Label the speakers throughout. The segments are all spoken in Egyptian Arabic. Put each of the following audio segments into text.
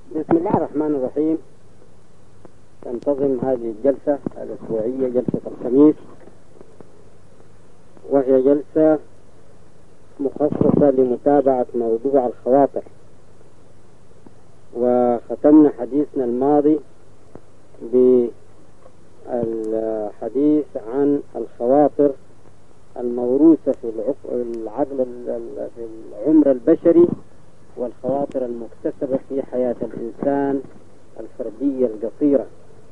Speaker 1: بسم الله الرحمن الرحيم تنتظم هذه الجلسة الأسبوعية جلسة الخميس وهي جلسة مخصصة لمتابعة موضوع الخواطر وختمنا حديثنا الماضي بالحديث عن الخواطر الموروثة في العقل في العمر البشري والخواطر المكتسبة في حياة الإنسان الفردية القصيرة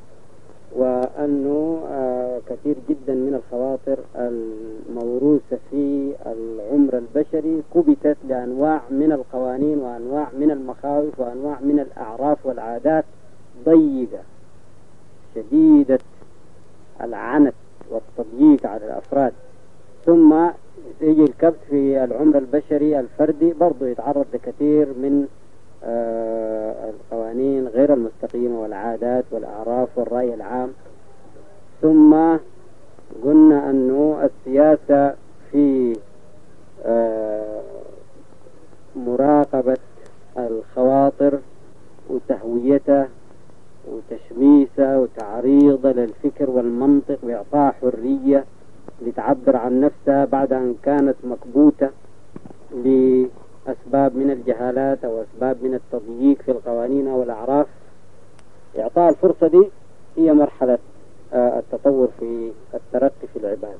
Speaker 1: وأنه كثير جدا من الخواطر الموروثة في العمر البشري كبتت لأنواع من القوانين وأنواع من المخاوف وأنواع من الأعراف والعادات ضيقة شديدة العنت والتضييق على الأفراد ثم يجي الكبت في العمر البشري الفردي برضه يتعرض لكثير من آه القوانين غير المستقيمة والعادات والأعراف والرأي العام ثم قلنا أنه السياسة في آه مراقبة الخواطر وتهويتها وتشميسها وتعريضها للفكر والمنطق وإعطاء حرية لتعبر عن نفسها بعد أن كانت مكبوتة لأسباب من الجهالات أو أسباب من التضييق في القوانين أو الأعراف إعطاء الفرصة دي هي مرحلة التطور في الترقي في العبادة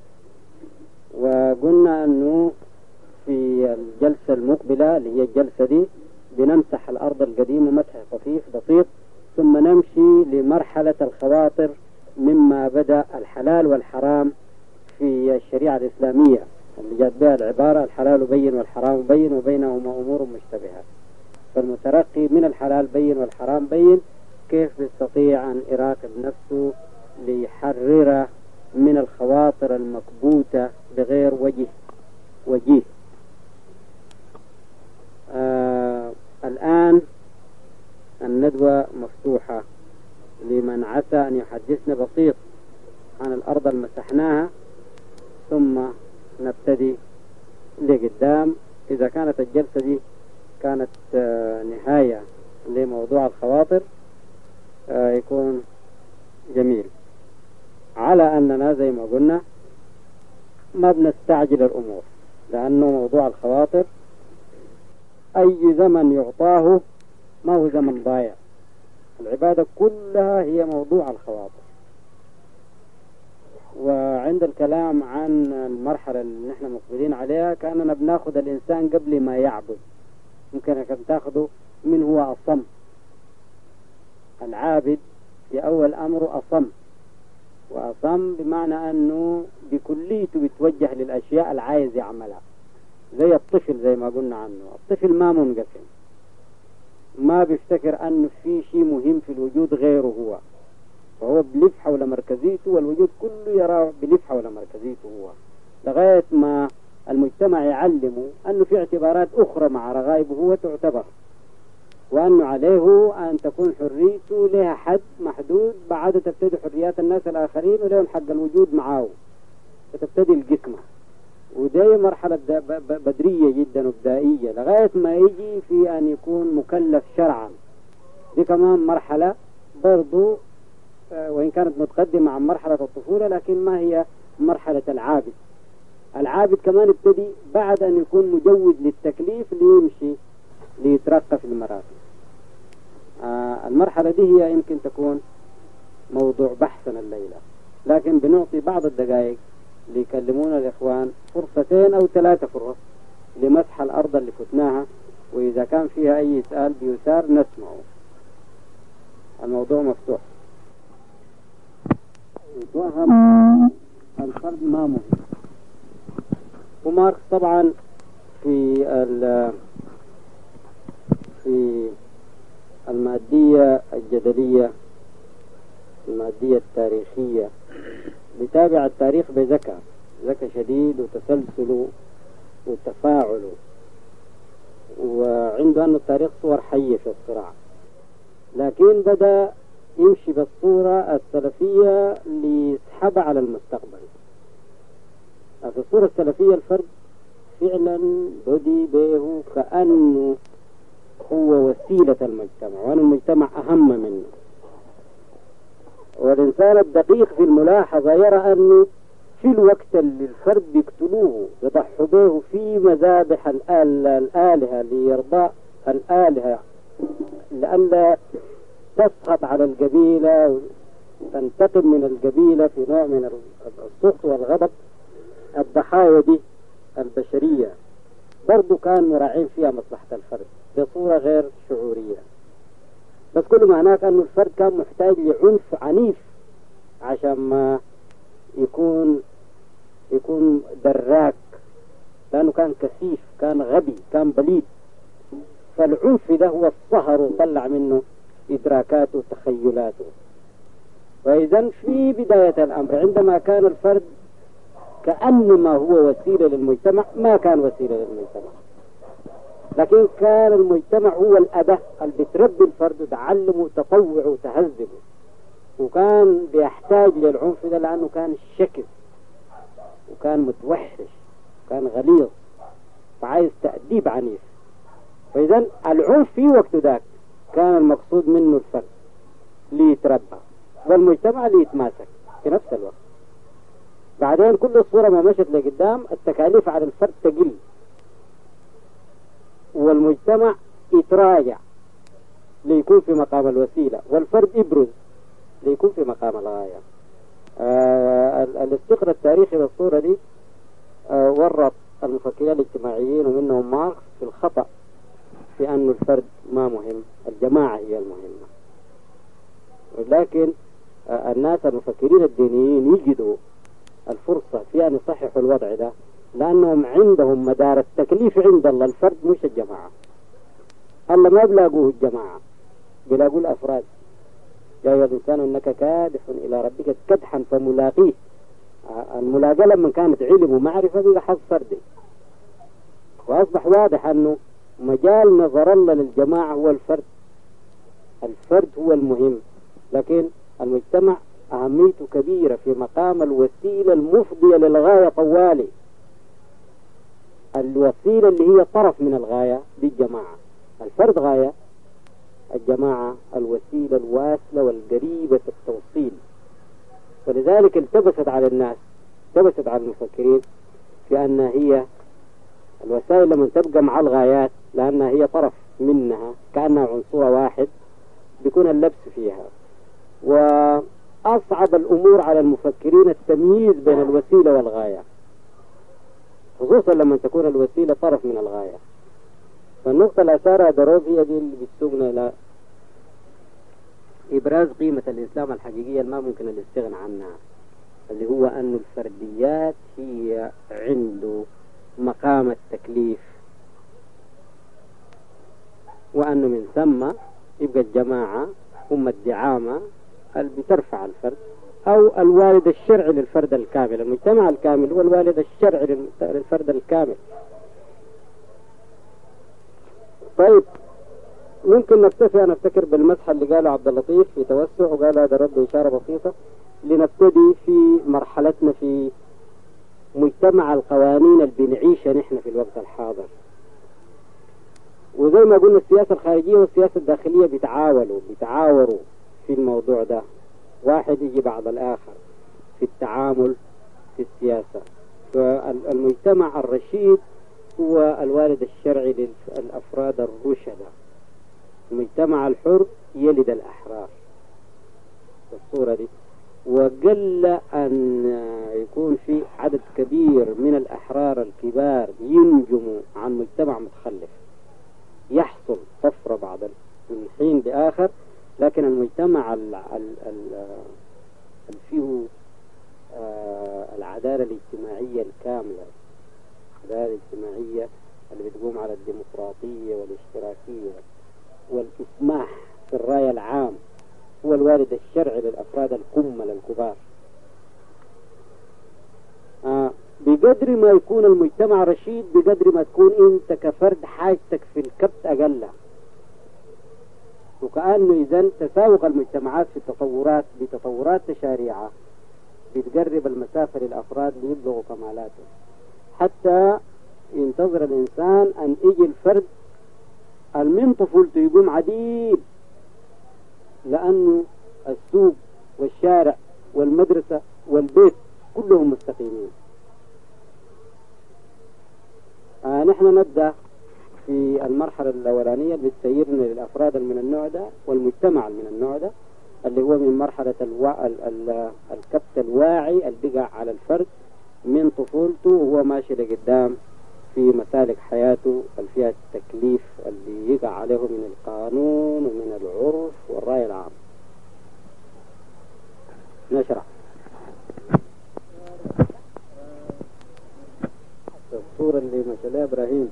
Speaker 1: وقلنا أنه في الجلسة المقبلة اللي هي الجلسة دي بنمسح الأرض القديمة مسح خفيف بسيط ثم نمشي لمرحلة الخواطر مما بدأ الحلال والحرام في الشريعة الإسلامية اللي جاءت بها العبارة الحلال بين والحرام بين وبينهما أمور مشتبهات فالمترقي من الحلال بين والحرام بين كيف يستطيع أن يراقب نفسه ليحرر من الخواطر المكبوتة بغير وجه وجيه آه الآن الندوة مفتوحة لمن عسى أن يحدثنا بسيط عن الأرض المسحناها ثم نبتدي لقدام إذا كانت الجلسة دي كانت نهاية لموضوع الخواطر يكون جميل على أننا زي ما قلنا ما بنستعجل الأمور لأنه موضوع الخواطر أي زمن يعطاه ما هو زمن ضايع العبادة كلها هي موضوع الخواطر وعند الكلام عن المرحلة اللي نحن مقبلين عليها كأننا بناخد الإنسان قبل ما يعبد ممكن أن تاخده من هو أصم العابد في أول أمره أصم وأصم بمعنى أنه بكليته بيتوجه للأشياء اللي عايز يعملها زي الطفل زي ما قلنا عنه الطفل ما منقسم ما بيفتكر أنه في شيء مهم في الوجود غيره هو فهو بلف حول مركزيته والوجود كله يرى بلف حول مركزيته هو لغاية ما المجتمع يعلمه أنه في اعتبارات أخرى مع رغائبه هو تعتبر وأنه عليه أن تكون حريته لها حد محدود بعد تبتدي حريات الناس الآخرين ولهم حق الوجود معاه فتبتدي القسمة ودي مرحلة بدرية جدا وبدائية لغاية ما يجي في أن يكون مكلف شرعا دي كمان مرحلة برضو وإن كانت متقدمة عن مرحلة الطفولة لكن ما هي مرحلة العابد العابد كمان ابتدي بعد أن يكون مجوز للتكليف ليمشي ليترقى في المراتب آه المرحلة دي هي يمكن تكون موضوع بحثنا الليلة لكن بنعطي بعض الدقائق ليكلمونا الإخوان فرصتين أو ثلاثة فرص لمسح الأرض اللي فتناها وإذا كان فيها أي سؤال بيثار نسمعه الموضوع مفتوح يتوهم الفرد ما مهم وماركس طبعا في في المادية الجدلية المادية التاريخية بتابع التاريخ بذكاء ذكاء شديد وتسلسل وتفاعل وعنده أن التاريخ صور حية في الصراع لكن بدأ يمشي بالصورة السلفية ليسحب على المستقبل في الصورة السلفية الفرد فعلا بدي به كأنه هو وسيلة المجتمع وأن المجتمع أهم منه والإنسان الدقيق في الملاحظة يرى أنه في الوقت اللي الفرد بيقتلوه يضحوا به في مذابح الآلهة لإرضاء الآلهة لأن تسخط على القبيلة تنتقم من القبيلة في نوع من السخط والغضب الضحايا دي البشرية برضو كان مراعين فيها مصلحة الفرد بصورة غير شعورية بس كل ما هناك أنه الفرد كان محتاج لعنف عنيف عشان ما يكون يكون دراك لأنه كان كثيف كان غبي كان بليد فالعنف ده هو الصهر وطلع منه إدراكاته وتخيلاته وإذا في بداية الأمر عندما كان الفرد كأنما هو وسيلة للمجتمع ما كان وسيلة للمجتمع لكن كان المجتمع هو الأبة اللي بتربي الفرد وتعلمه وتطوعه وتهذبه وكان بيحتاج للعنف ده لأنه كان شكل وكان متوحش وكان غليظ فعايز تأديب عنيف فإذا العنف في وقت ذاك كان المقصود منه الفرد ليتربى والمجتمع ليتماسك في نفس الوقت بعدين كل الصورة ما مشت لقدام التكاليف على الفرد تقل والمجتمع يتراجع ليكون في مقام الوسيلة والفرد يبرز ليكون في مقام الغاية آه الاستقراء التاريخي للصورة دي آه ورط المفكرين الاجتماعيين ومنهم ماركس في الخطأ في أن الفرد ما مهم الجماعة هي المهمة لكن آه الناس المفكرين الدينيين يجدوا الفرصة في أن يصححوا الوضع ده لأنهم عندهم مدار التكليف عند الله الفرد مش الجماعة الله ما بلاقوه الجماعة بلاقوه الأفراد يا أيها الإنسان إنك كادح إلى ربك كدحا فملاقيه الملاقاة لما كانت علم ومعرفة بقى حظ فردي وأصبح واضح أنه مجال نظر الله للجماعة هو الفرد الفرد هو المهم لكن المجتمع أهميته كبيرة في مقام الوسيلة المفضية للغاية طوالي الوسيلة اللي هي طرف من الغاية دي الجماعة الفرد غاية الجماعة الوسيلة الواصلة والقريبة التوصيل ولذلك التبست على الناس التبست على المفكرين في أن هي الوسائل لما تبقى مع الغايات لأنها هي طرف منها كأنها عنصر واحد بيكون اللبس فيها وأصعب الأمور على المفكرين التمييز بين الوسيلة والغاية خصوصا لما تكون الوسيلة طرف من الغاية فالنقطة اللي أثارها دروز هي دي اللي بتسوقنا إلى إبراز قيمة الإسلام الحقيقية اللي ما ممكن الاستغنى عنها اللي هو أن الفرديات هي عنده مقام التكليف وأنه من ثم يبقى الجماعة هم الدعامة اللي بترفع الفرد أو الوالد الشرعي للفرد الكامل المجتمع الكامل هو الوالد الشرعي للفرد الكامل طيب ممكن نكتفي أن نفتكر بالمسح اللي قاله عبد اللطيف في توسع وقال هذا رد إشارة بسيطة لنبتدي في مرحلتنا في مجتمع القوانين اللي بنعيشها نحن في الوقت الحاضر وزي ما قلنا السياسة الخارجية والسياسة الداخلية بيتعاولوا بيتعاوروا في الموضوع ده واحد يجي بعد الآخر في التعامل في السياسة فالمجتمع الرشيد هو الوالد الشرعي للأفراد الرشدة المجتمع الحر يلد الأحرار الصورة دي وقل أن يكون في عدد كبير من الأحرار الكبار ينجموا عن مجتمع متخلف يحصل طفرة بعد من حين لآخر لكن المجتمع اللي فيه العدالة الاجتماعية الكاملة العدالة الاجتماعية اللي بتقوم على الديمقراطية والاشتراكية والإسماح في الرأي العام هو الوالد الشرعي للأفراد الكمل الكبار آه بقدر ما يكون المجتمع رشيد بقدر ما تكون انت كفرد حاجتك في الكبت أقل وكأنه إذا تساوق المجتمعات في التطورات بتطورات تشاريعها بتقرب المسافة للأفراد ليبلغوا كمالاتهم حتى ينتظر الإنسان أن يجي الفرد من طفولته يقوم عديل لأنه السوق والشارع والمدرسة والبيت كلهم مستقيمين آه نحن نبدأ في المرحلة الأولانية اللي بتسيرنا للأفراد من النوع ده والمجتمع من النوع ده اللي هو من مرحلة الوا... ال... ال... الكبت الواعي اللي بقى على الفرد من طفولته وهو ماشي لقدام في مسالك حياته اللي فيها التكليف اللي يقع عليه من القانون ومن العرف والرأي العام نشرح الصورة اللي مشى إبراهيم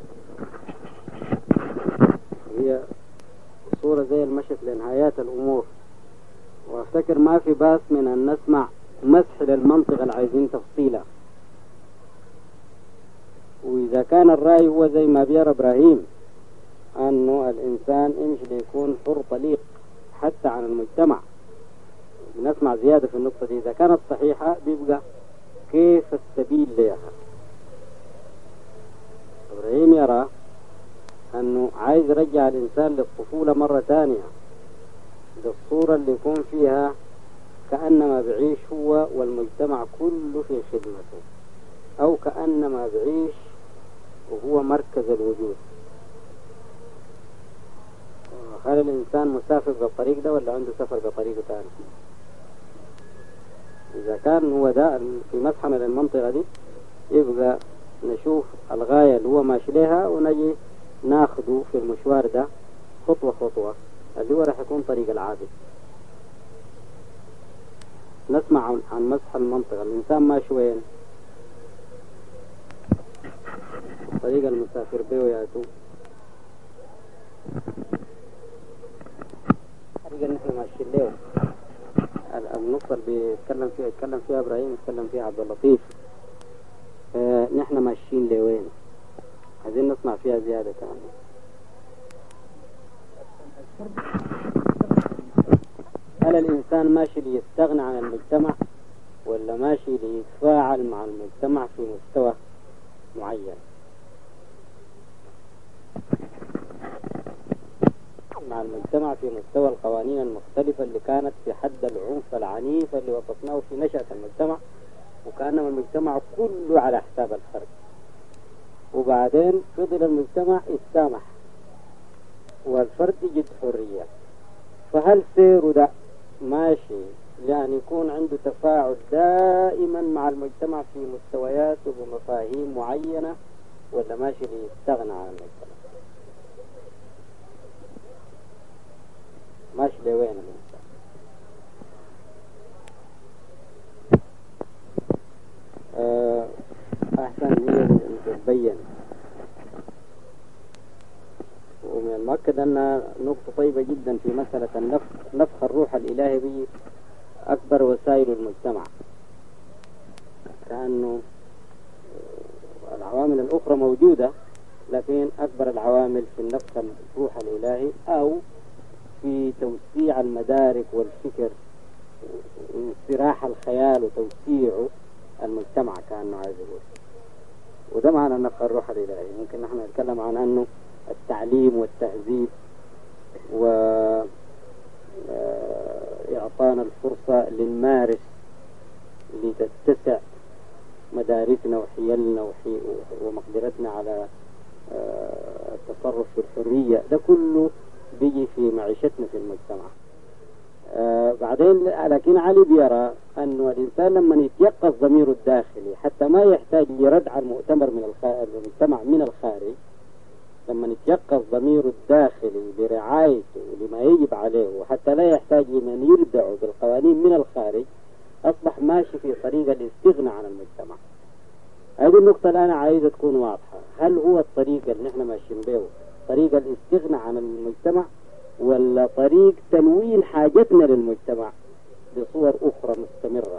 Speaker 1: هي صورة زي المشي لنهايات الأمور وافتكر ما في باس من أن نسمع مسح للمنطقة اللي عايزين تفصيلها وإذا كان الرأي هو زي ما بيرى إبراهيم أنه الإنسان يمشي ليكون حر طليق حتى عن المجتمع بنسمع زيادة في النقطة دي إذا كانت صحيحة بيبقى كيف السبيل لها إبراهيم يرى أنه عايز يرجع الإنسان للطفولة مرة ثانية للصورة اللي يكون فيها كأنما بعيش هو والمجتمع كله في خدمته أو كأنما بعيش وهو مركز الوجود هل الإنسان مسافر بالطريق ده ولا عنده سفر بطريقه ثاني إذا كان هو ده في مسحنا للمنطقة دي يبقى نشوف الغاية اللي هو ماشي لها ونجي ناخده في المشوار ده خطوة خطوة اللي هو راح يكون طريق العابد نسمع عن مسح المنطقة الإنسان ماشي وين طريق المسافر به وياتو طريق اللي نحن ماشيين له النقطة اللي بيتكلم فيها يتكلم فيها إبراهيم يتكلم فيها عبد اللطيف آه نحن ماشيين لوين عايزين نسمع فيها زيادة كمان هل الإنسان ماشي ليستغنى عن المجتمع ولا ماشي ليتفاعل مع المجتمع في مستوى معين مع المجتمع في مستوى القوانين المختلفة اللي كانت في حد العنف العنيف اللي وصفناه في نشأة المجتمع وكأنما المجتمع كله على حساب الفرد وبعدين فضل المجتمع يتسامح والفرد يجد حرية فهل سيره ده ماشي يعني يكون عنده تفاعل دائما مع المجتمع في مستويات وبمفاهيم معينة ولا ماشي ليستغنى عن المجتمع ماشي لوين الإنسان آه، أحسن هي تبين ومن المؤكد أن نقطة طيبة جدا في مسألة النفخ نفخ الروح الإلهي به أكبر وسائل المجتمع كأنه العوامل الأخرى موجودة لكن أكبر العوامل في النفخ الروح الإلهي أو في توسيع المدارك والفكر واستراح الخيال وتوسيعه المجتمع كأنه عايز يقول وده معنى نفخ الروح الإلهي ممكن نحن نتكلم عن أنه التعليم والتهذيب و إعطانا الفرصة لنمارس لتتسع مدارسنا وحيلنا وحي ومقدرتنا على التصرف في الحرية ده كله بيجي في معيشتنا في المجتمع آه بعدين لكن علي بيرى أنه الإنسان لما يتيقظ ضميره الداخلي حتى ما يحتاج لردع المؤتمر من المجتمع من الخارج لما يتيقظ ضميره الداخلي برعايته لما يجب عليه وحتى لا يحتاج لمن يردعه بالقوانين من الخارج أصبح ماشي في طريق الاستغناء عن المجتمع هذه النقطة الآن عايزة تكون واضحة هل هو الطريق اللي نحن ماشيين به طريق الاستغناء عن المجتمع ولا طريق تلوين حاجتنا للمجتمع بصور أخرى مستمرة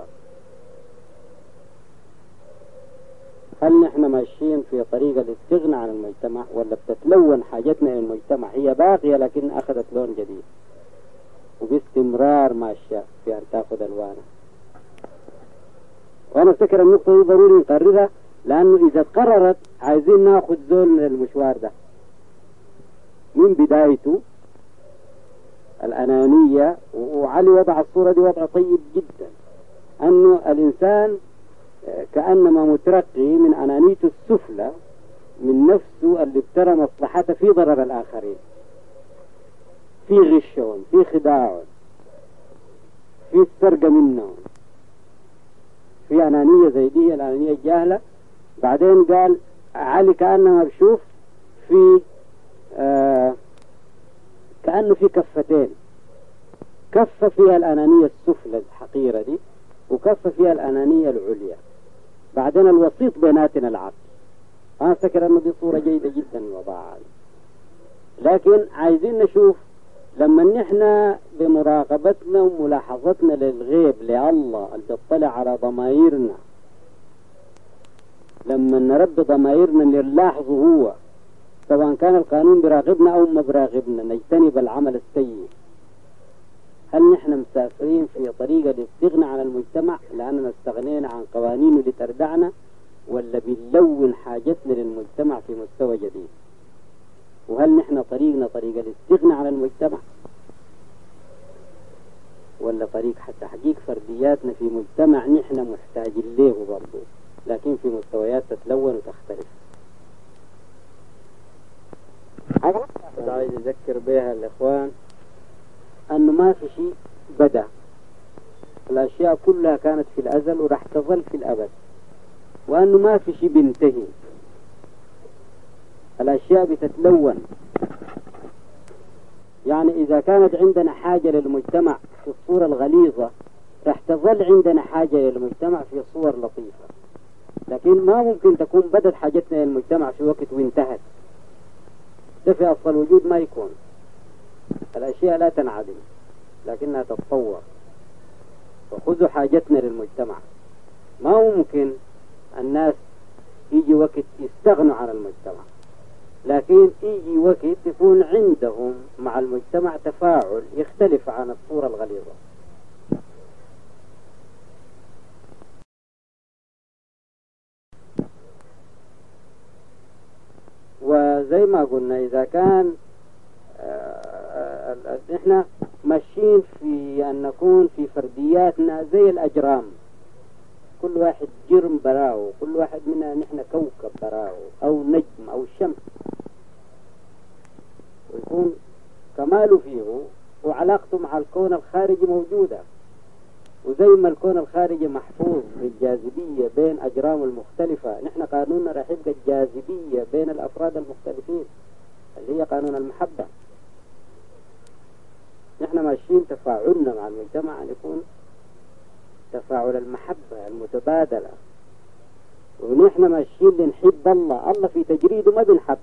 Speaker 1: هل نحن ماشيين في طريق الاستغناء عن المجتمع ولا بتتلون حاجتنا للمجتمع هي باقية لكن أخذت لون جديد وباستمرار ماشية في أن تأخذ ألوانها وأنا أفتكر النقطة دي ضروري نقررها لأنه إذا تقررت عايزين ناخذ زول من المشوار ده من بدايته الأنانية وعلي وضع الصورة دي وضع طيب جدا أنه الإنسان كأنما مترقي من أنانيته السفلى من نفسه اللي ابترى مصلحته في ضرر الآخرين في غشهم في خداعهم في السرقة منهم في أنانية زي دي الأنانية الجاهلة بعدين قال علي كأنما بشوف في آه كأنه في كفتين كفة فيها الأنانية السفلى الحقيرة دي وكفة فيها الأنانية العليا بعدين الوسيط بيناتنا العقل أنا أفتكر أنه دي صورة جيدة جدا وضعها لكن عايزين نشوف لما نحن بمراقبتنا وملاحظتنا للغيب لله اللي بيطلع على ضمائرنا لما نربي ضمائرنا اللي نلاحظه هو سواء كان القانون براغبنا أو ما براغبنا نجتنب العمل السيء هل نحن مسافرين في طريقة للاستغناء عن المجتمع لأننا استغنينا عن قوانينه لتردعنا ولا بنلون حاجتنا للمجتمع في مستوى جديد وهل نحن طريقنا طريق الاستغناء عن المجتمع ولا طريق حتى تحقيق فردياتنا في مجتمع نحن محتاجين له برضه لكن في مستويات تتلون وتختلف هذا عايز يذكر بها الإخوان أنه ما في شيء بدأ الأشياء كلها كانت في الأزل وراح تظل في الأبد وأنه ما في شيء بينتهي الأشياء بتتلون يعني إذا كانت عندنا حاجة للمجتمع في الصورة الغليظة راح تظل عندنا حاجة للمجتمع في صور لطيفة لكن ما ممكن تكون بدت حاجتنا للمجتمع في وقت وانتهت ده في أصل الوجود ما يكون الأشياء لا تنعدم لكنها تتطور وخذوا حاجتنا للمجتمع ما ممكن الناس يجي وقت يستغنوا عن المجتمع لكن يجي وقت يكون عندهم مع المجتمع تفاعل يختلف عن الصورة الغليظة وزي ما قلنا إذا كان احنا ماشيين في أن نكون في فردياتنا زي الأجرام كل واحد جرم براو كل واحد منا نحن كوكب براو أو نجم أو شمس ويكون كماله فيه وعلاقته مع الكون الخارجي موجودة وزي ما الكون الخارجي محفوظ بالجاذبية بين أجرام المختلفة نحن قانوننا راح يبقى الجاذبية بين الأفراد المختلفين اللي هي قانون المحبة نحن ماشيين تفاعلنا مع المجتمع أن يكون تفاعل المحبة المتبادلة ونحن ماشيين لنحب الله الله في تجريده ما بنحب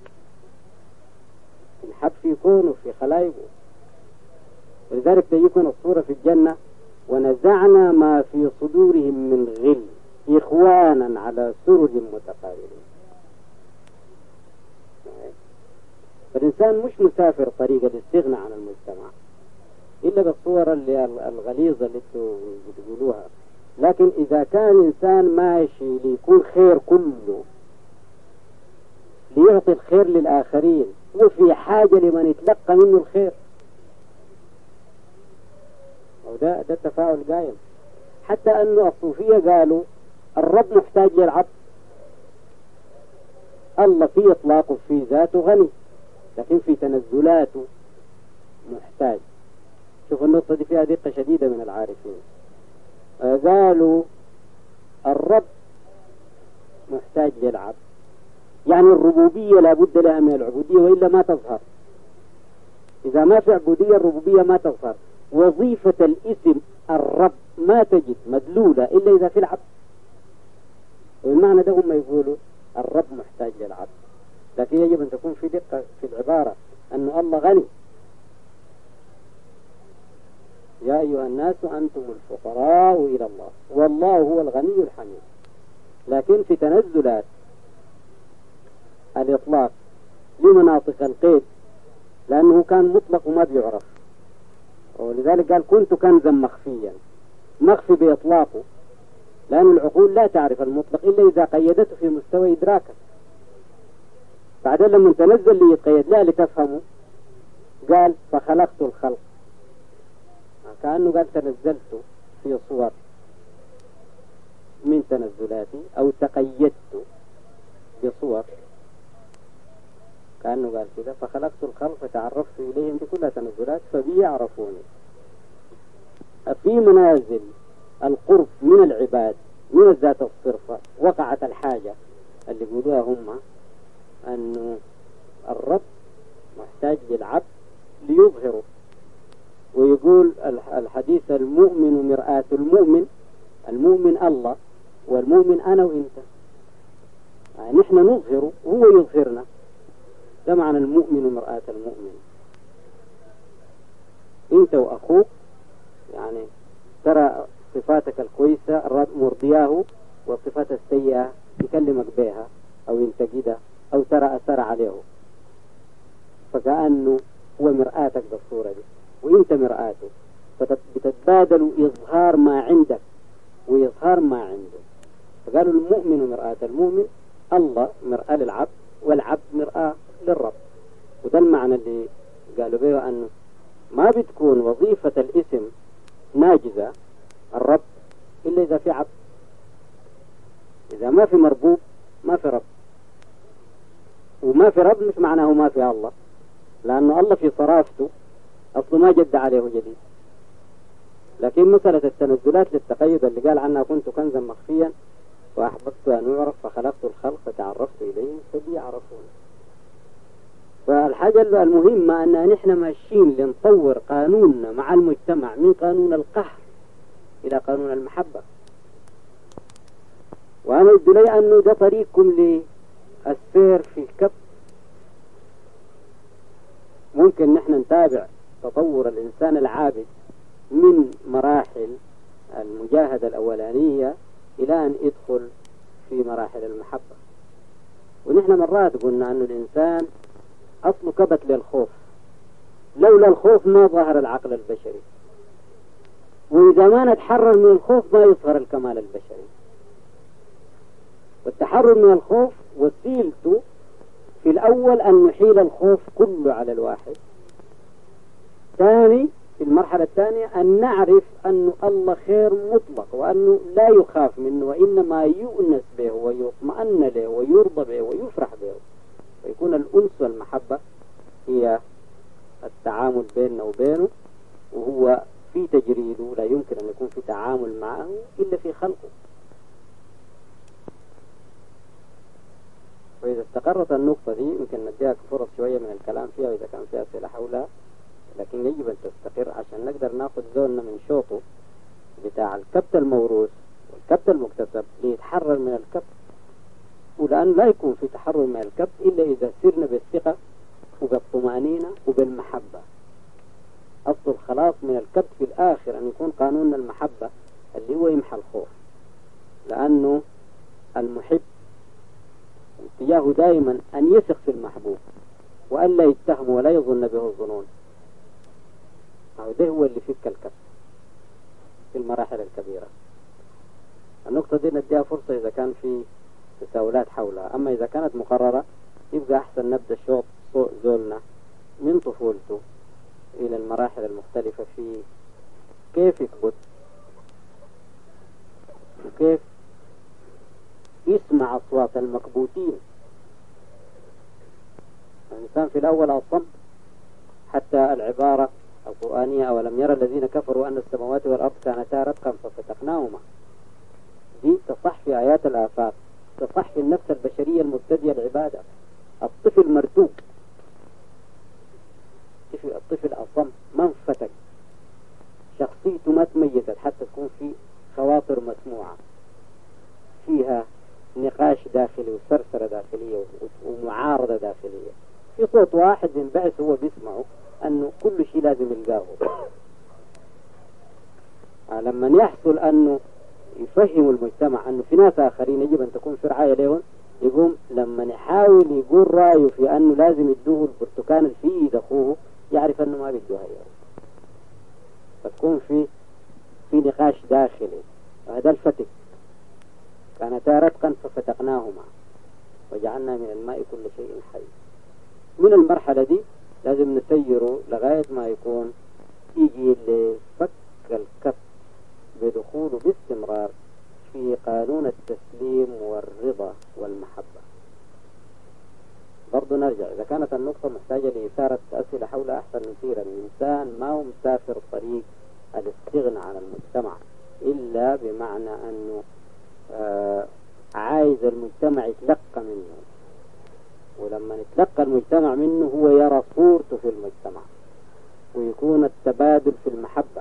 Speaker 1: نحب في كونه في خلايقه ولذلك تجيكم الصورة في الجنة ونزعنا ما في صدورهم من غل إخوانا على سرر متقابلين فالإنسان مش مسافر طريق الاستغناء عن المجتمع إلا بالصور اللي الغليظة اللي انتوا بتقولوها لكن إذا كان الإنسان ماشي ليكون خير كله ليعطي الخير للآخرين وفي حاجة لمن يتلقى منه الخير وده ده التفاعل قايم حتى أنه الصوفية قالوا الرب محتاج للعبد الله في إطلاقه في ذاته غني لكن في تنزلاته محتاج شوف النقطة دي فيها دقة شديدة من العارفين قالوا الرب محتاج للعبد يعني الربوبية لابد لها من العبودية وإلا ما تظهر إذا ما في عبودية الربوبية ما تظهر وظيفة الاسم الرب ما تجد مدلولة إلا إذا في العبد والمعنى ده هم يقولوا الرب محتاج للعبد لكن يجب أن تكون في دقة في العبارة أن الله غني يا أيها الناس أنتم الفقراء إلى الله والله هو الغني الحميد لكن في تنزلات الإطلاق لمناطق القيد لأنه كان مطلق وما بيعرف ولذلك قال كنت كنزا مخفيا مخفي بإطلاقه لأن العقول لا تعرف المطلق إلا إذا قيدته في مستوى إدراكه بعدين لما تنزل لي يتقيد لا لتفهمه قال فخلقت الخلق كأنه قال تنزلت في صور من تنزلاتي أو تقيدت بصور كأنه قال كذا فخلقت الخلق فتعرفت إليهم بكل تنزلات فبي يعرفوني في منازل القرب من العباد من الذات الصرفة وقعت الحاجة اللي يقولوها هم أنه الرب محتاج للعبد ليظهره ويقول الحديث المؤمن مرآة المؤمن المؤمن الله والمؤمن أنا وإنت يعني نحن نظهر وهو يظهرنا ده معنى المؤمن مرآة المؤمن انت واخوك يعني ترى صفاتك الكويسة مرضياه والصفات السيئة يكلمك بها او ينتقدها او ترى اثر عليه فكأنه هو مرآتك بالصورة دي وانت مرآته فبتتبادلوا اظهار ما عندك وإظهار ما عنده فقالوا المؤمن مرآة المؤمن الله مرآة للعبد والعبد مرآة للرب وده المعنى اللي قالوا به أنه ما بتكون وظيفة الاسم ناجزة الرب إلا إذا في عبد إذا ما في مربوب ما في رب وما في رب مش معناه ما في الله لأنه الله في صرافته أصله ما جد عليه جديد لكن مسألة التنزلات للتقيد اللي قال عنها كنت كنزا مخفيا وأحببت أن أعرف فخلقت الخلق فتعرفت إليهم فبيعرفون فالحاجة المهمة أن نحن ماشيين لنطور قانوننا مع المجتمع من قانون القهر إلى قانون المحبة وأنا قلت لي أنه ده طريقكم للسير في الكب ممكن نحن نتابع تطور الإنسان العابد من مراحل المجاهدة الأولانية إلى أن يدخل في مراحل المحبة ونحن مرات قلنا أن الإنسان أصله كبت للخوف لولا الخوف ما ظهر العقل البشري وإذا ما نتحرر من الخوف ما يظهر الكمال البشري والتحرر من الخوف وسيلته في الأول أن نحيل الخوف كله على الواحد ثاني في المرحلة الثانية أن نعرف أن الله خير مطلق وأنه لا يخاف منه وإنما يؤنس به ويطمئن له ويرضى به ويفرح به ويكون الأنس والمحبة هي التعامل بيننا وبينه وهو في تجريده لا يمكن أن يكون في تعامل معه إلا في خلقه وإذا استقرت النقطة دي يمكن نديها فرص شوية من الكلام فيها وإذا كان فيها أسئلة حولها لكن يجب أن تستقر عشان نقدر ناخذ زولنا من شوطه بتاع الكبت الموروث والكبت المكتسب ليتحرر من الكبت ولأن لا يكون في تحرر من الكبت إلا إذا سرنا بالثقة وبالطمأنينة وبالمحبة أصل الخلاص من الكبت في الآخر أن يكون قانون المحبة اللي هو يمحى الخوف لأنه المحب اتجاهه دائما أن يثق في المحبوب وأن لا يتهم ولا يظن به الظنون أو ده هو اللي فك الكف في المراحل الكبيرة النقطة دي نديها فرصة إذا كان في تساؤلات حولها أما إذا كانت مقررة يبقى أحسن نبدأ الشوط زولنا من طفولته إلى المراحل المختلفة في كيف يكبت وكيف يسمع أصوات المكبوتين الإنسان في الأول أصم حتى العبارة القرآنية أولم يرى الذين كفروا أن السماوات والأرض كانتا رتقا ففتقناهما دي تصح في آيات الآفاق تصح في النفس البشرية المبتدية العبادة الطفل مرتوب الطفل أصم ما انفتك شخصيته ما تميزت حتى تكون في خواطر مسموعة فيها نقاش داخلي وسرسرة داخلية ومعارضة داخلية في صوت واحد ينبعث هو بيسمعه أنه كل شيء لازم يلقاه آه، لما يحصل أنه يفهم المجتمع أنه في ناس آخرين يجب أن تكون في رعاية لهم يقوم لما يحاول يقول رأيه في أنه لازم يدوه البرتقال في إيد أخوه يعرف أنه ما بيدوها إياه فتكون في في نقاش داخلي وهذا الفتك كانتا رتقا ففتقناهما وجعلنا من الماء كل شيء حي من المرحلة دي لازم نسيره لغاية ما يكون يجي لفك الكف بدخوله باستمرار في قانون التسليم والرضا والمحبة برضو نرجع إذا كانت النقطة محتاجة لإثارة أسئلة حول أحسن نثير الإنسان ما هو مسافر طريق الاستغناء عن المجتمع إلا بمعنى أنه آه عايز المجتمع يتلقى منه ولما يتلقى المجتمع منه هو يرى صورته في المجتمع ويكون التبادل في المحبة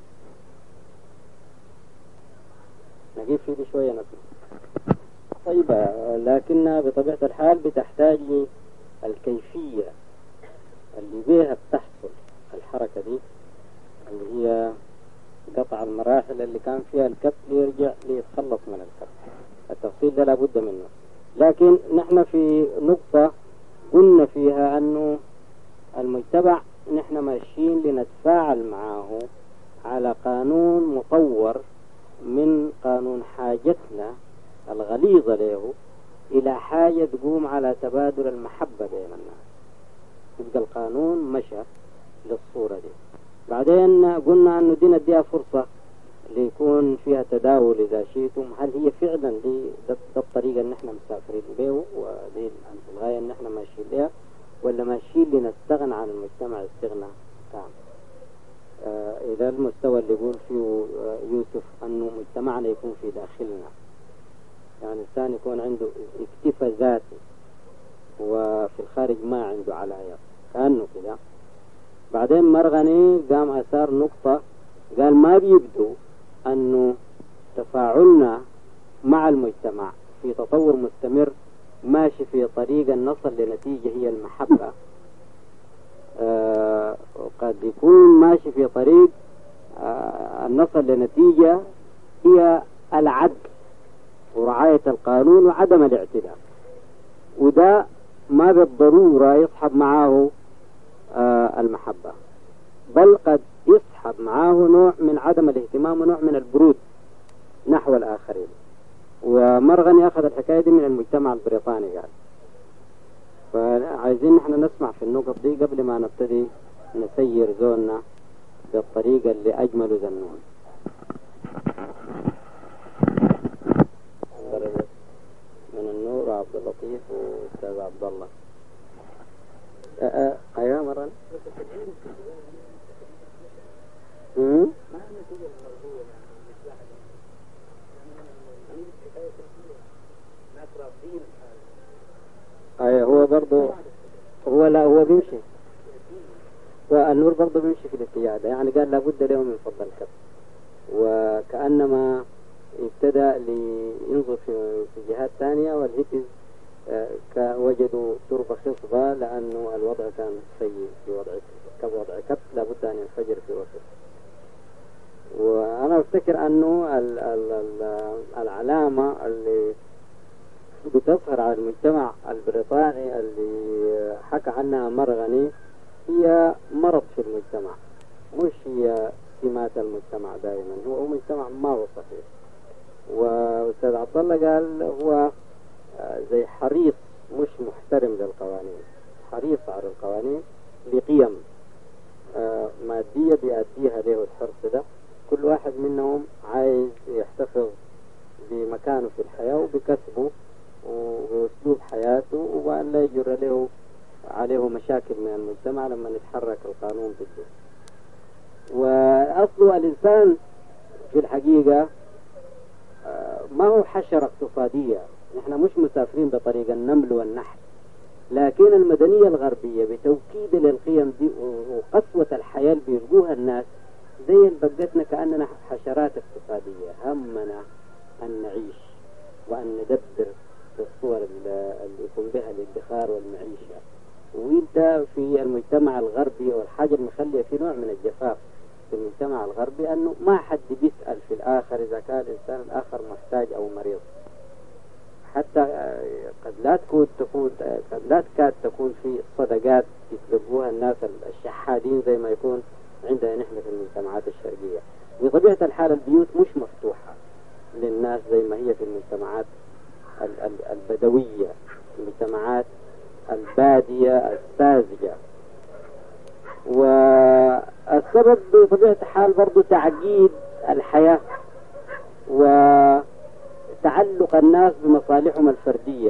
Speaker 1: نجيب فيه شوية نسمع طيب لكنها بطبيعة الحال بتحتاج الكيفية اللي بيها بتحصل الحركة دي اللي هي قطع المراحل اللي كان فيها الكف ليرجع ليتخلص من الكف التفصيل ده لابد منه لكن نحن في نقطة قلنا فيها أنه المجتمع نحن ماشيين لنتفاعل معه على قانون مطور من قانون حاجتنا الغليظة له إلى حاجة تقوم على تبادل المحبة بين الناس يبقى القانون مشى للصورة دي بعدين قلنا أنه دي نديها فرصة ليكون فيها تداول إذا شئتم هل هي فعلا دي ده الطريقة اللي نحن مسافرين به ودي الغاية اللي نحن ماشيين لها ولا ماشيين لنستغنى عن المجتمع استغناء تام آه إذا المستوى اللي يقول فيه آه يوسف أنه مجتمعنا يكون في داخلنا يعني الإنسان يكون عنده اكتفى ذاتي وفي الخارج ما عنده علايق كأنه كده بعدين مرغني قام أثار نقطة قال ما بيبدو أنه تفاعلنا مع المجتمع في تطور مستمر ماشي في طريق النصل لنتيجة هي المحبة آه قد يكون ماشي في طريق آه النصل لنتيجة هي العدل ورعاية القانون وعدم الاعتداء وده ما بالضرورة يصحب معه آه المحبة بل قد يصحب معه نوع من عدم الاهتمام ونوع من البرود نحو الآخرين ومرغني أخذ الحكاية دي من المجتمع البريطاني قال فعايزين نحن نسمع في النقط دي قبل ما نبتدي نسير زوننا بالطريقة اللي أجمل ذنون من النور عبد اللطيف وأستاذ عبد الله أيوة مرة أي هو برضه هو لا هو بيمشي والنور برضه بيمشي في الاتجاه ده يعني قال لابد له من فضل الكف وكأنما ابتدى لينظر في في جهات ثانية والهيبيز وجدوا تربة خصبة لأنه الوضع كان سيء في وضع كوضع كف لابد أن ينفجر في وسط وأنا أفتكر أنه ال ال ال العلامة اللي بتظهر على المجتمع البريطاني اللي حكى عنها مرغني هي مرض في المجتمع مش هي سمات المجتمع دائما هو مجتمع ما هو صحيح وأستاذ عبد الله قال هو زي حريص مش محترم للقوانين حريص على القوانين لقيم مادية بيأديها له الحرص ده كل واحد منهم عايز يحتفظ بمكانه في الحياة وبكسبه وبأسلوب حياته وأن لا يجر له عليه مشاكل من المجتمع لما يتحرك القانون ضده وأصله الإنسان في الحقيقة ما هو حشرة اقتصادية نحن مش مسافرين بطريق النمل والنحل لكن المدنية الغربية بتوكيد للقيم دي وقسوة الحياة اللي بيلقوها الناس زي بقتنا كأننا حشرات اقتصادية همنا أن نعيش وأن ندبر بالصور اللي يكون بها الادخار والمعيشة وانت في المجتمع الغربي والحاجة المخلية في نوع من الجفاف في المجتمع الغربي أنه ما حد بيسأل في الآخر إذا كان الإنسان الآخر محتاج أو مريض حتى قد لا تكون تكون قد لا تكاد تكون في صدقات يطلبوها الناس الشحادين زي ما يكون عندنا نحن في المجتمعات الشرقية بطبيعة الحال البيوت مش مفتوحة للناس زي ما هي في المجتمعات البدوية المجتمعات البادية الساذجة والسبب بطبيعة الحال برضو تعقيد الحياة وتعلق الناس بمصالحهم الفردية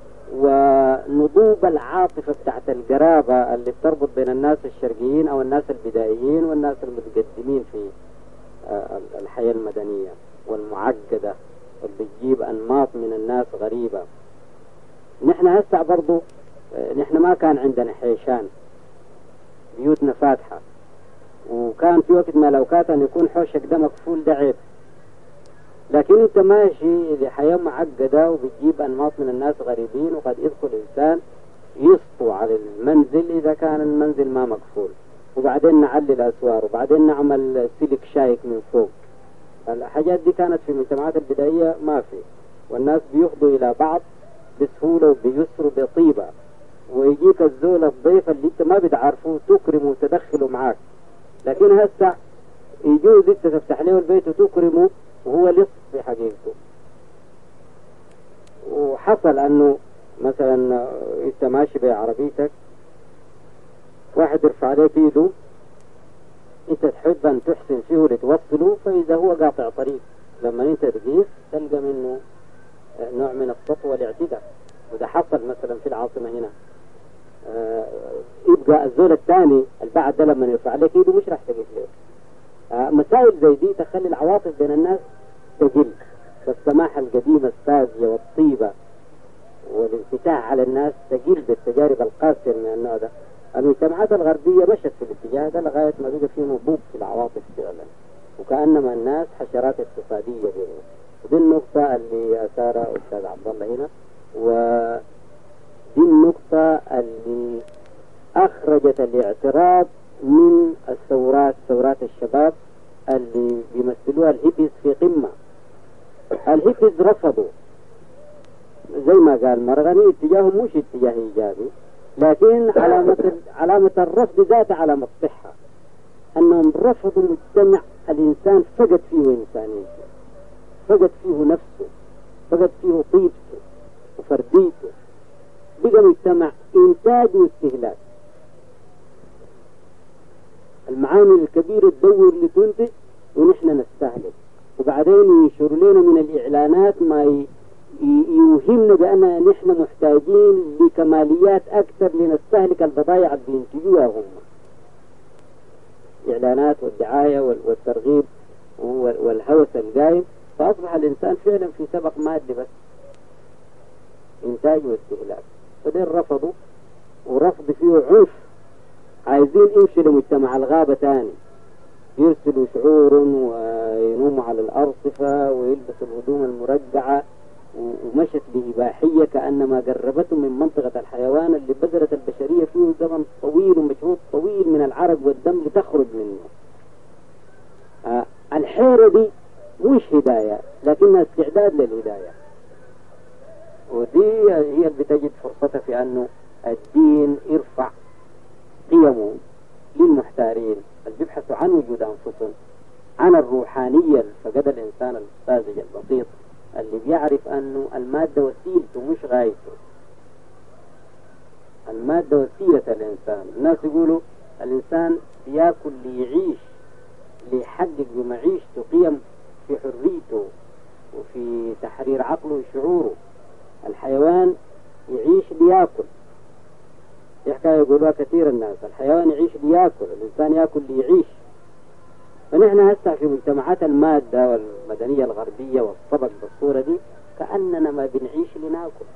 Speaker 1: ونضوب العاطفة بتاعت القرابة اللي بتربط بين الناس الشرقيين أو الناس البدائيين والناس المتقدمين في آه، الحياة المدنية والمعقدة اللي بتجيب أنماط من الناس غريبة نحن هسه برضو آه، نحن ما كان عندنا حيشان بيوتنا فاتحة وكان في وقت من الأوقات أن يكون حوشك ده مقفول ده عيب لكن انت ماشي لحياة معقدة وبتجيب انماط من الناس غريبين وقد يدخل انسان يسطو على المنزل اذا كان المنزل ما مقفول وبعدين نعلي الاسوار وبعدين نعمل سلك شايك من فوق الحاجات دي كانت في المجتمعات البدائية ما في والناس بيفضوا الى بعض بسهولة وبيسر بطيبة ويجيك الزول الضيف اللي انت ما بتعرفه تكرمه وتدخله معاك لكن هسه يجوز انت تفتح له البيت وتكرمه وهو لص في حقيقته وحصل انه مثلا انت ماشي بعربيتك واحد يرفع عليك ايده انت تحب ان تحسن فيه لتوصله فاذا هو قاطع طريق لما انت تقيس تلقى منه نوع من السطو والاعتداء وده حصل مثلا في العاصمة هنا آه يبقى الزول الثاني البعد ده لما يرفع عليك ايده مش راح تقف له آه مسائل زي دي تخلي العواطف بين الناس تقل والسماحة القديمة الساذجة والطيبة والانفتاح على الناس تقل بالتجارب القاسية من النوع ده المجتمعات الغربية مشت في الاتجاه ده لغاية ما بقى في نضوج في العواطف فعلا وكأنما الناس حشرات اقتصادية بينهم ودي النقطة اللي أثارها أستاذ عبد الله هنا ودي النقطة اللي أخرجت الاعتراض من الثورات ثورات الشباب اللي بيمثلوها الهيبيز في قمة الهيبيز رفضوا زي ما قال مرغني اتجاههم مش اتجاه إيجابي لكن علامة علامة الرفض ذات علامة صحة أنهم رفضوا مجتمع الإنسان فقد فيه إنسانيته فقد فيه نفسه فقد فيه طيبته وفرديته بقى مجتمع إنتاج واستهلاك المعامل الكبيرة تدور لتنتج ونحن نستهلك وبعدين ينشروا لنا من الإعلانات ما يوهمنا بأن نحن محتاجين لكماليات أكثر لنستهلك البضائع اللي بينتجوها هم إعلانات والدعاية والترغيب والهوس القايم فأصبح الإنسان فعلا في سبق مادي بس إنتاج واستهلاك فدين رفضوا ورفض فيه عنف عايزين يمشي لمجتمع الغابة تاني يرسلوا شعور وينوموا على الأرصفة ويلبسوا الهدوم المرقعة ومشت بإباحية كأنما قربتهم من منطقة الحيوان اللي بذلت البشرية فيه زمن طويل ومشروط طويل من العرق والدم لتخرج منه آه الحيرة دي مش هداية لكنها استعداد للهداية ودي هي اللي بتجد فرصتها في أنه الدين يرفع قيمه للمحتارين اللي بيبحثوا عن وجود أنفسهم عن الروحانية فقد الإنسان الساذج البسيط اللي بيعرف أنه المادة وسيلته مش غايته المادة وسيلة الإنسان الناس يقولوا الإنسان بياكل ليعيش ليحقق بمعيشته قيم في حريته وفي تحرير عقله وشعوره الحيوان يعيش لياكل دي حكاية يقولوها كثير الناس الحيوان يعيش لياكل الإنسان ياكل ليعيش فنحن هسه في مجتمعات المادة والمدنية الغربية والطبق بالصورة دي كأننا ما بنعيش لناكل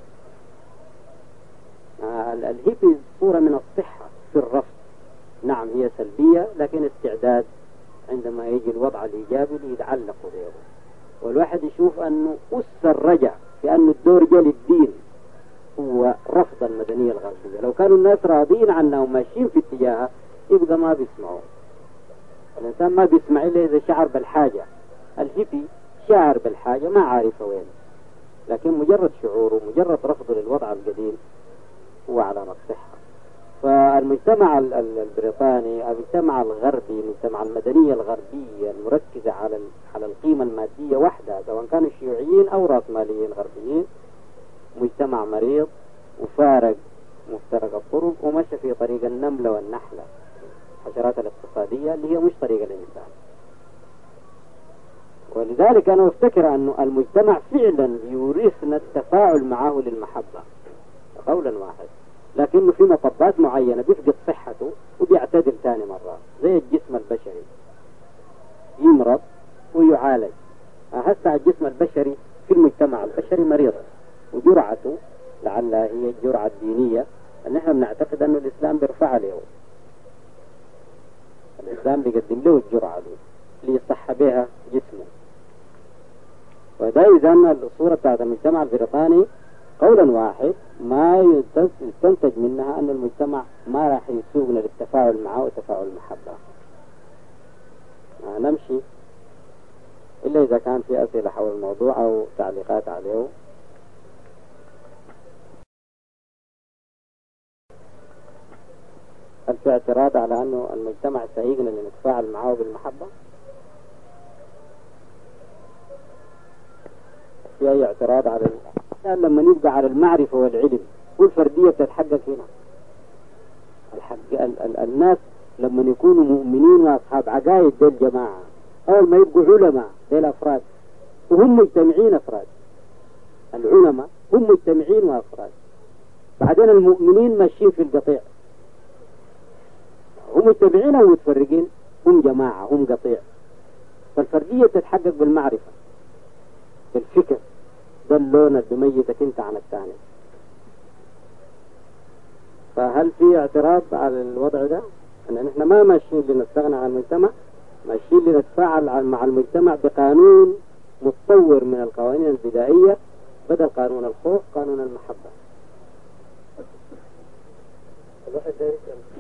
Speaker 1: آه الهيبي صورة من الصحة في الرفض نعم هي سلبية لكن استعداد عندما يجي الوضع الإيجابي ليتعلقوا به والواحد يشوف أنه أس الرجع في أنه الدور جاء للدين هو رفض المدنية الغربية لو كانوا الناس راضين عنها وماشيين في اتجاهها يبقى ما بيسمعوا الإنسان ما بيسمع إلا إذا شعر بالحاجة الهيبي شعر بالحاجة ما عارفه وين لكن مجرد شعوره مجرد رفضه للوضع القديم هو علامة صحة فالمجتمع البريطاني المجتمع الغربي المجتمع المدنية الغربية المركزة على على القيمة المادية وحدها سواء كانوا شيوعيين أو رأسماليين غربيين مجتمع مريض وفارق مفترق الطرق ومشى في طريق النملة والنحلة الحشرات الاقتصادية اللي هي مش طريق الإنسان ولذلك أنا أفتكر أن المجتمع فعلا يورثنا التفاعل معه للمحبة قولا واحد لكنه في مطبات معينة بيفقد صحته وبيعتدل ثاني مرة زي الجسم البشري يمرض ويعالج هسه الجسم البشري في المجتمع البشري مريض وجرعته لعلها هي الجرعة الدينية أن احنا بنعتقد أن الإسلام بيرفع له الإسلام بيقدم له الجرعة دي ليصح بها جسمه وده إذا الصورة بتاعت المجتمع البريطاني قولا واحد ما يستنتج منها أن المجتمع ما راح يسوقنا للتفاعل معه وتفاعل المحبة نمشي إلا إذا كان في أسئلة حول الموضوع أو تعليقات عليه هل في اعتراض على أنه المجتمع سيقنا لنتفاعل معه بالمحبة؟ في أي اعتراض على الإنسان لما نبقى على المعرفة والعلم والفردية بتتحقق هنا الحق ال ال الناس لما يكونوا مؤمنين وأصحاب عقائد دي الجماعة أول ما يبقوا علماء دي الأفراد وهم مجتمعين أفراد العلماء هم مجتمعين وأفراد بعدين المؤمنين ماشيين في القطيع هم مجتمعين أو متفرقين هم جماعة هم قطيع فالفردية تتحقق بالمعرفة بالفكر ده اللون اللي بيميزك انت عن الثاني فهل في اعتراض على الوضع ده ان احنا ما ماشيين لنستغنى عن المجتمع ماشيين لنتفاعل مع المجتمع بقانون متطور من القوانين البدائية بدل قانون الخوف قانون المحبة الواحد ده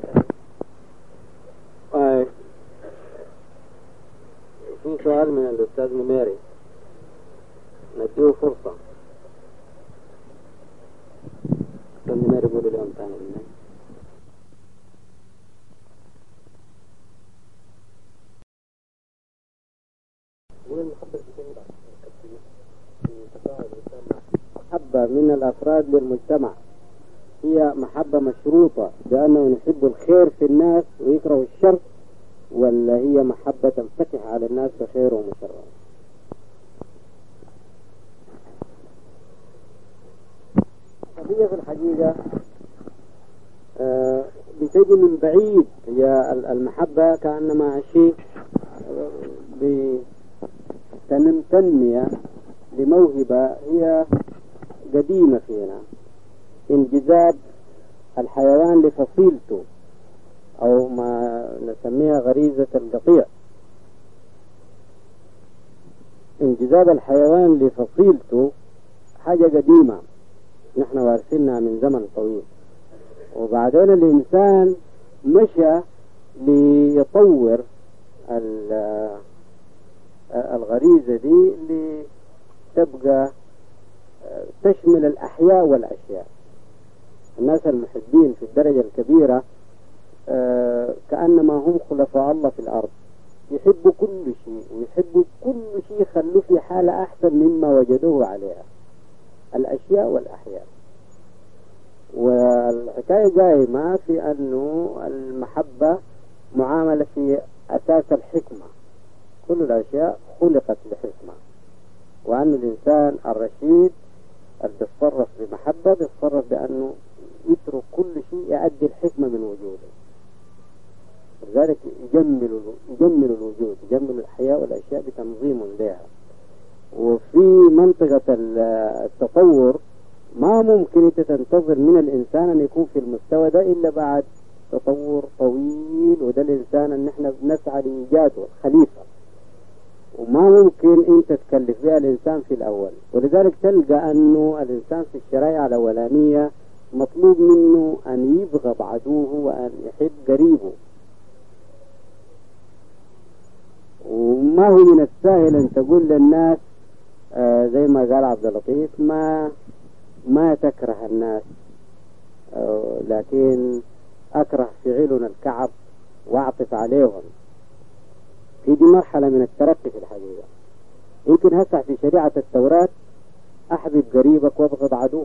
Speaker 1: آه. في سؤال من الأستاذ نميري نديه فرصة الأستاذ نميري يقول اليوم ثاني منه محبة من الأفراد للمجتمع هي محبة مشروطة بأنه يحب الخير في الناس ويكره الشر ولا هي محبة تنفتح على الناس بخيرهم وشرهم القضية في الحقيقة آه بتجي من بعيد هي المحبة كأنما شيء بتنمية لموهبة هي قديمة فينا انجذاب الحيوان لفصيلته أو ما نسميها غريزة القطيع انجذاب الحيوان لفصيلته حاجة قديمة نحن وارثينها من زمن طويل وبعدين الإنسان مشى ليطور الغريزة دي لتبقى تشمل الأحياء والأشياء الناس المحبين في الدرجة الكبيرة كأنما هم خلفاء الله في الأرض يحبوا كل شيء ويحبوا كل شيء يخلوه في حالة أحسن مما وجدوه عليها الأشياء والأحياء والحكاية قائمة في أنه المحبة معاملة في أساس الحكمة كل الأشياء خلقت لحكمة وأن الإنسان الرشيد اللي بيتصرف بمحبة بيتصرف بأنه يترك كل شيء يؤدي الحكمة من وجوده لذلك يجمل يجمل الوجود يجمل الحياة والأشياء بتنظيم لها وفي منطقة التطور ما ممكن انت تنتظر من الإنسان أن يكون في المستوى ده إلا بعد تطور طويل وده الإنسان أن احنا بنسعى لإيجاده الخليفة وما ممكن انت تكلف بها الإنسان في الأول ولذلك تلقى أنه الإنسان في الشرائع الأولانية مطلوب منه أن يبغض عدوه وأن يحب قريبه وما هو من السهل أن تقول للناس آه زي ما قال عبد اللطيف ما ما تكره الناس آه لكن أكره فعلنا الكعب وأعطف عليهم في دي مرحلة من الترقي في الحقيقة يمكن هسه في شريعة التوراة أحبب قريبك وابغض عدوك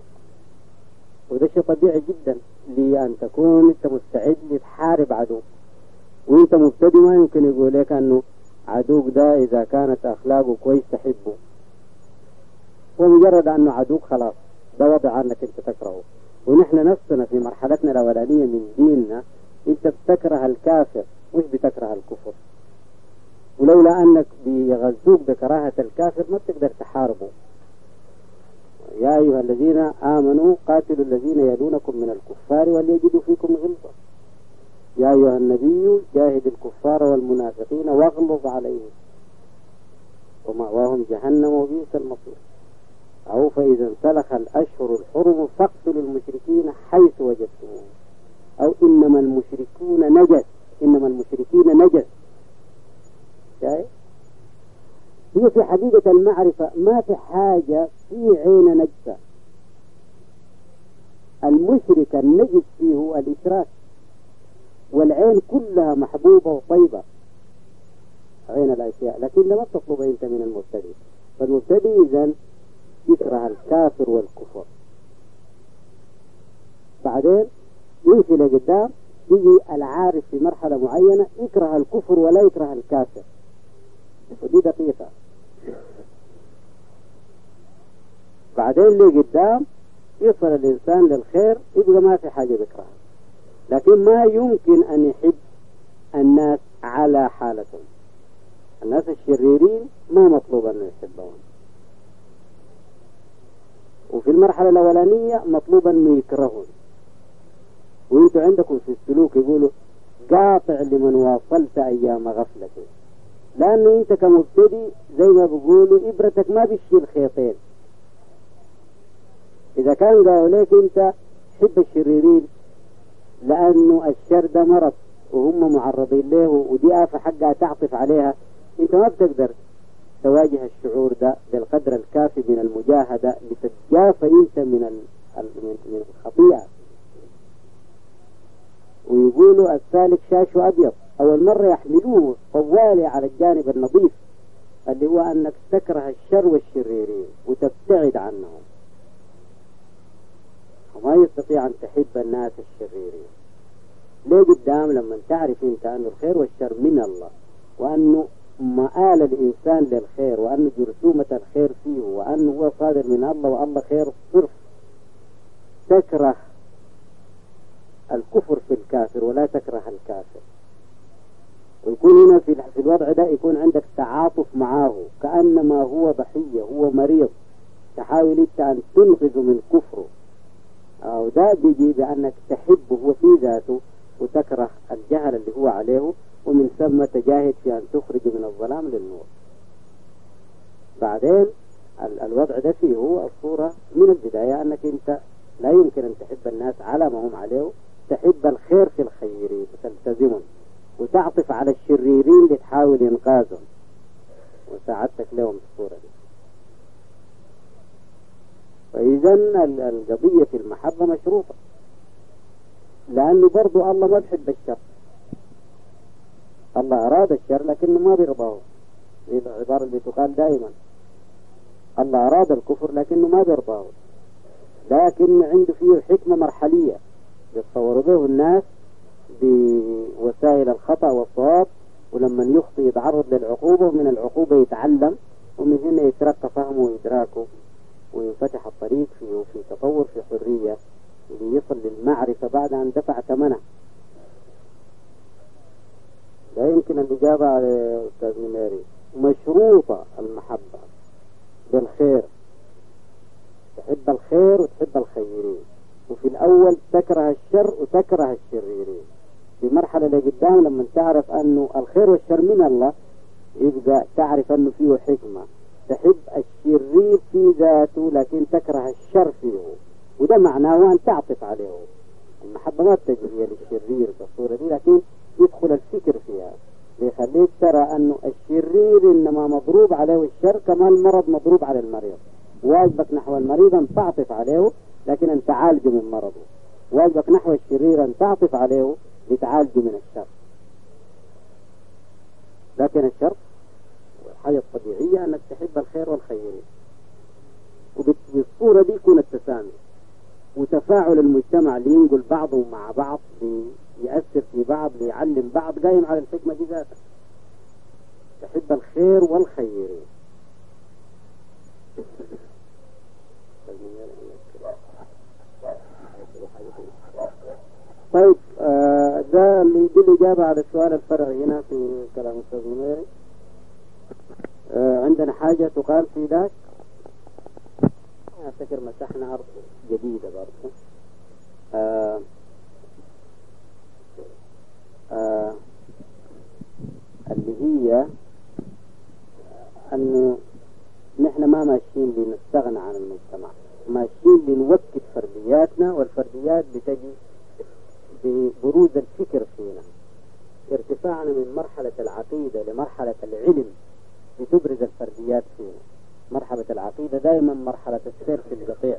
Speaker 1: وده شيء طبيعي جدا لأن تكون أنت مستعد لتحارب عدوك وانت مبتدئ ما يمكن يقول لك انه عدوك ده اذا كانت اخلاقه كويس تحبه ومجرد انه عدوك خلاص ده وضع عنك انت تكرهه ونحن نفسنا في مرحلتنا الاولانيه من ديننا انت بتكره الكافر مش بتكره الكفر ولولا انك بيغذوك بكراهه الكافر ما بتقدر تحاربه يا ايها الذين امنوا قاتلوا الذين يلونكم من الكفار وليجدوا فيكم غلظه يا أيها النبي جاهد الكفار والمنافقين واغلظ عليهم ومأواهم جهنم وبئس المصير أو فإذا انسلخ الأشهر الحرم فاقتلوا المشركين حيث وجدتموهم أو إنما المشركون نجس إنما المشركين نجس شايف هي في حقيقة المعرفة ما في حاجة في عين نجسة المشرك النجس فيه هو الإشراك والعين كلها محبوبة وطيبة عين الأشياء لكن ما بتطلب أنت من المبتدئ فالمبتدئ إذا يكره الكافر والكفر بعدين يمشي لقدام يجي العارف في مرحلة معينة يكره الكفر ولا يكره الكافر ودي دقيقة بعدين اللي قدام يصل الإنسان للخير يبقى ما في حاجة بيكرهها لكن ما يمكن أن يحب الناس على حالتهم الناس الشريرين ما مطلوب أن يحبهم وفي المرحلة الأولانية مطلوب أنه يكرهون وانتوا عندكم في السلوك يقولوا قاطع لمن واصلت أيام غفلته لأنه أنت كمبتدي زي ما بيقولوا إبرتك ما بتشيل خيطين إذا كان قالوا لك أنت حب الشريرين لأنه الشر ده مرض وهم معرضين له ودي آفة حقها تعطف عليها أنت ما بتقدر تواجه الشعور ده بالقدر الكافي من المجاهدة لتتجافى أنت من من الخطيئة ويقولوا السالك شاش أبيض أول مرة يحملوه طوالي على الجانب النظيف اللي هو أنك تكره الشر والشريرين وتبتعد عنهم وما يستطيع أن تحب الناس الشريرين ليه قدام لما تعرف أنت أن الخير والشر من الله وأنه مآل الإنسان للخير وأن جرثومة الخير فيه وأنه هو صادر من الله والله خير صرف تكره الكفر في الكافر ولا تكره الكافر ويكون هنا في في الوضع ده يكون عندك تعاطف معاه كأنما هو ضحية هو مريض تحاول انت ان تنقذه من كفره او ده بيجي بانك تحبه هو في ذاته وتكره الجهل اللي هو عليه ومن ثم تجاهد في ان تخرج من الظلام للنور بعدين الوضع ده فيه هو الصورة من البداية انك انت لا يمكن ان تحب الناس على ما هم عليه تحب الخير في الخيرين وتلتزمهم وتعطف على الشريرين لتحاول إنقاذهم وساعدتك لهم في الصورة دي فإذا القضية في المحبة مشروطة لأنه برضو الله ما بحب الشر الله أراد الشر لكنه ما بيرضاه العبارة اللي تقال دائما الله أراد الكفر لكنه ما بيرضاه لكن عنده فيه حكمة مرحلية يتصور به الناس بوسائل الخطأ والصواب ولما يخطي يتعرض للعقوبة ومن العقوبة يتعلم ومن هنا يترقى فهمه وإدراكه وينفتح الطريق فيه في تطور في حرية ليصل للمعرفة بعد أن دفع ثمنه لا يمكن الإجابة على أستاذ نميري مشروطة المحبة بالخير تحب الخير وتحب الخيرين وفي الأول تكره الشر وتكره الشريرين في مرحلة لقدام لما تعرف أنه الخير والشر من الله يبقى تعرف أنه فيه حكمة تحب الشرير في ذاته لكن تكره الشر فيه وده معناه أن تعطف عليه المحبة ما بتجري للشرير بالصورة دي لكن يدخل الفكر فيها بيخليك ترى أنه الشرير إنما مضروب عليه الشر كما المرض مضروب على المريض واجبك نحو المريض أن تعطف عليه لكن أن تعالجه من مرضه واجبك نحو الشرير أن تعطف عليه لتعالجه من الشر لكن الشر الحاجة الطبيعية أنك تحب الخير والخيرين وبالصورة دي يكون التسامي وتفاعل المجتمع لينقل بعضهم مع بعض يأثر في بعض ليعلم بعض قايم على الحكمة دي ذاتها تحب الخير والخيرين طيب آه ده اللي يدل إجابة على السؤال الفرعي هنا في كلام الأستاذ منيري آه عندنا حاجة تقال في ذاك أفتكر مسحنا أرض جديدة برضه آه آه اللي هي أنه نحن ما ماشيين لنستغنى عن المجتمع ماشيين لنوكد فردياتنا والفرديات بتجي ببروز الفكر فينا ارتفاعنا من مرحلة العقيدة لمرحلة العلم بتبرز الفرديات فينا مرحلة العقيدة دائما مرحلة السير في القطيع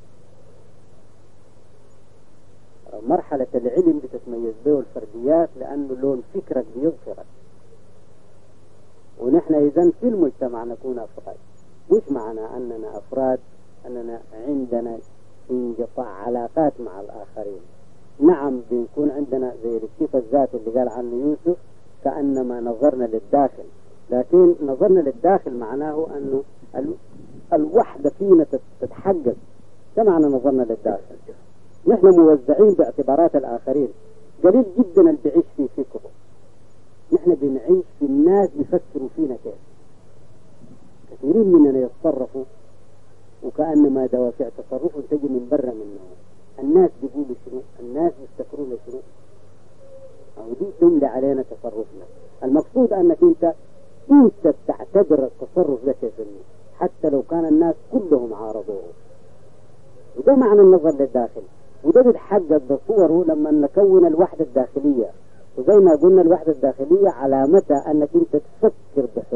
Speaker 1: مرحلة العلم بتتميز به الفرديات لأنه لون فكرك بيظهرك ونحن إذا في المجتمع نكون أفراد مش معنى أننا أفراد أننا عندنا انقطاع علاقات مع الآخرين نعم بيكون عندنا زي الاكتفاء الذاتي اللي قال عنه يوسف كأنما نظرنا للداخل لكن نظرنا للداخل معناه أنه الوحدة فينا تتحقق ده معنى نظرنا للداخل نحن موزعين باعتبارات الآخرين قليل جدا اللي بيعيش في فكره نحن بنعيش في الناس بيفكروا فينا كيف كثيرين مننا يتصرفوا وكأنما دوافع تصرفهم تجي من برا منهم الناس بيقولوا شنو الناس بيفتكرون شنو أو دي تملي علينا تصرفنا المقصود أنك أنت أنت تعتبر التصرف ده كيف حتى لو كان الناس كلهم عارضوه وده معنى النظر للداخل وده بيتحقق بصوره لما نكون الوحدة الداخلية وزي ما قلنا الوحدة الداخلية علامتها أنك أنت تفكر